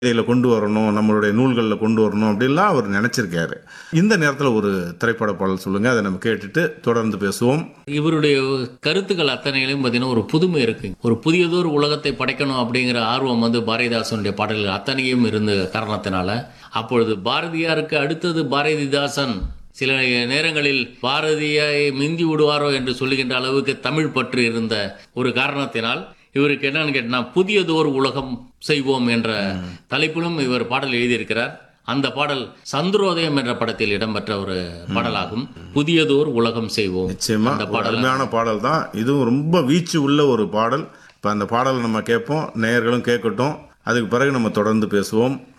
இதில் கொண்டு வரணும் நம்மளுடைய நூல்களில் கொண்டு வரணும் அப்படின்லாம் அவர் நினைச்சிருக்காரு இந்த நேரத்தில் ஒரு திரைப்பட பாடல் சொல்லுங்க அதை நம்ம கேட்டுட்டு தொடர்ந்து பேசுவோம் இவருடைய கருத்துக்கள் அத்தனையிலும் பார்த்தீங்கன்னா ஒரு புதுமை இருக்கு ஒரு புதியதொரு உலகத்தை படைக்கணும் அப்படிங்கிற ஆர்வம் வந்து பாரதிதாசனுடைய பாடல்கள் அத்தனையும் இருந்த காரணத்தினால அப்பொழுது பாரதியாருக்கு அடுத்தது பாரதிதாசன் சில நேரங்களில் பாரதியை மிந்தி விடுவாரோ என்று சொல்லுகின்ற அளவுக்கு தமிழ் பற்று இருந்த ஒரு காரணத்தினால் இவருக்கு என்னன்னு கேட்டா புதியதோர் உலகம் செய்வோம் என்ற தலைப்பிலும் இவர் பாடல் எழுதியிருக்கிறார் அந்த பாடல் சந்திரோதயம் என்ற படத்தில் இடம்பெற்ற ஒரு பாடலாகும் புதியதோர் உலகம் செய்வோம் நிச்சயமா அந்த ஒரு பாடல் அருமையான பாடல் தான் இதுவும் ரொம்ப வீச்சு உள்ள ஒரு பாடல் இப்போ அந்த பாடலை நம்ம கேட்போம் நேயர்களும் கேட்கட்டும் அதுக்கு பிறகு நம்ம தொடர்ந்து பேசுவோம்